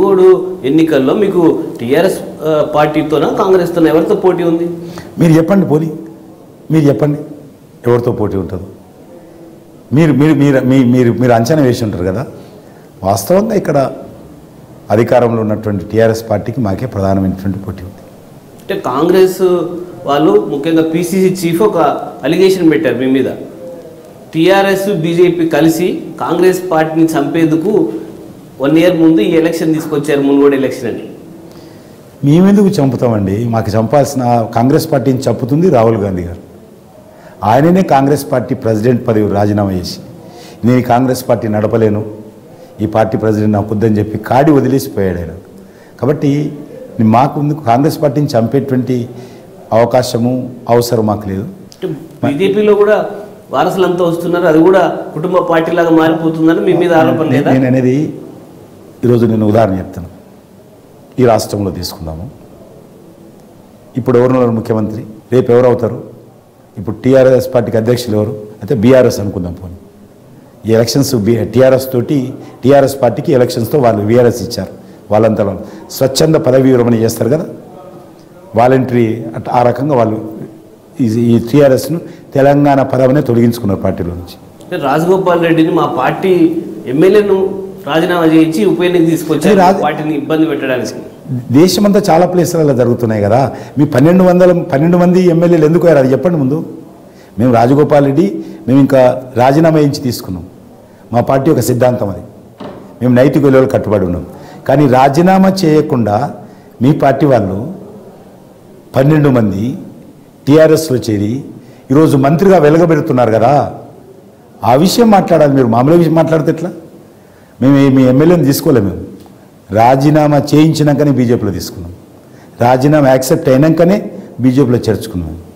మునుగోడు ఎన్నికల్లో మీకు టీఆర్ఎస్ పార్టీతోనా కాంగ్రెస్తోనా ఎవరితో పోటీ ఉంది మీరు చెప్పండి పోనీ మీరు చెప్పండి ఎవరితో పోటీ ఉంటుందో మీరు మీరు మీరు మీ- మీరు మీరు అంచనా వేసి ఉంటారు కదా వాస్తవంగా ఇక్కడ అధికారంలో ఉన్నటువంటి టీఆర్ఎస్ పార్టీకి మాకే ప్రధానమైనటువంటి పోటీ ఉంది అంటే కాంగ్రెస్ వాళ్ళు ముఖ్యంగా పిసిసి చీఫ్ ఒక అలిగేషన్ పెట్టారు మీ మీద టీఆర్ఎస్ బీజేపీ కలిసి కాంగ్రెస్ పార్టీని చంపేందుకు వన్ ఇయర్ ముందు ఈ ఎలక్షన్ తీసుకొచ్చారు మునుగోడు ఎలక్షన్ అని మేమెందుకు చంపుతామండి మాకు చంపాల్సిన కాంగ్రెస్ పార్టీని చంపుతుంది రాహుల్ గాంధీ గారు ఆయననే కాంగ్రెస్ పార్టీ ప్రెసిడెంట్ పదవి రాజీనామా చేసి నేను ఈ కాంగ్రెస్ పార్టీ నడపలేను ఈ పార్టీ ప్రెసిడెంట్ నాకు వద్దని చెప్పి కాడి వదిలేసిపోయాడు ఆయన కాబట్టి మాకు ముందు కాంగ్రెస్ పార్టీని చంపేటువంటి అవకాశము అవసరం మాకు లేదు అంటే బీజేపీలో కూడా వారసులంతా వస్తున్నారు అది కూడా కుటుంబ పార్టీ లాగా మారిపోతుందని మీ మీద ఆరోపణ లేదా నేను అనేది ఈరోజు నేను ఉదాహరణ చెప్తాను ఈ రాష్ట్రంలో తీసుకుందాము ఇప్పుడు ఎవరున్నారు ముఖ్యమంత్రి రేపు ఎవరు అవుతారు ఇప్పుడు టీఆర్ఎస్ పార్టీకి అధ్యక్షులు ఎవరు అయితే బీఆర్ఎస్ అనుకుందాం పోనీ ఈ ఎలక్షన్స్ బి టీఆర్ఎస్ తోటి టీఆర్ఎస్ పార్టీకి ఎలక్షన్స్తో వాళ్ళు బీఆర్ఎస్ ఇచ్చారు వాళ్ళంతా వాళ్ళు స్వచ్ఛంద పదవి విరమణ చేస్తారు కదా వాలంటరీ అట్ ఆ రకంగా వాళ్ళు ఈ- ఈ టీఆర్ఎస్ను తెలంగాణ పదవినే తొలగించుకున్నారు పార్టీలో నుంచి అంటే రాజగోపాల్ రెడ్డిని మా పార్టీ ఎమ్మెల్యేను రాజీనామా చేయించి ఉప ఎన్నిక తీసుకొచ్చారు అది రాజ- పార్టీని ఇబ్బంది పెట్టడానికి దేశమంతా చాలా ప్లేసులలో జరుగుతున్నాయి కదా మీ పన్నెండు వందల పన్నెండు మంది ఎమ్మెల్యేలు ఎందుకు అయ్యారు అది చెప్పండి ముందు మేము రాజగోపాల్ రెడ్డి మేము ఇంకా రాజీనామా చేయించి తీసుకున్నాం మా పార్టీ ఒక సిద్ధాంతం అది మేము నైతిక విలువలు కట్టుబడి ఉన్నాం కానీ రాజీనామా చేయకుండా మీ పార్టీ వాళ్ళు పన్నెండు మంది టీఆర్ఎస్లో చేరి ఈరోజు మంత్రిగా వెలగబెడుతున్నారు కదా ఆ విషయం మాట్లాడాలి మీరు మామూలు విషయం మాట్లాడితే ఎట్లా మేము ఈ- మీ ఎమ్మెల్యేని తీసుకోలేము మేము రాజీనామా చేయించినాకనే బీజేపీలో తీసుకున్నాం రాజీనామా యాక్సెప్ట్ అయినాకనే బీజేపీలో చేర్చుకున్నాం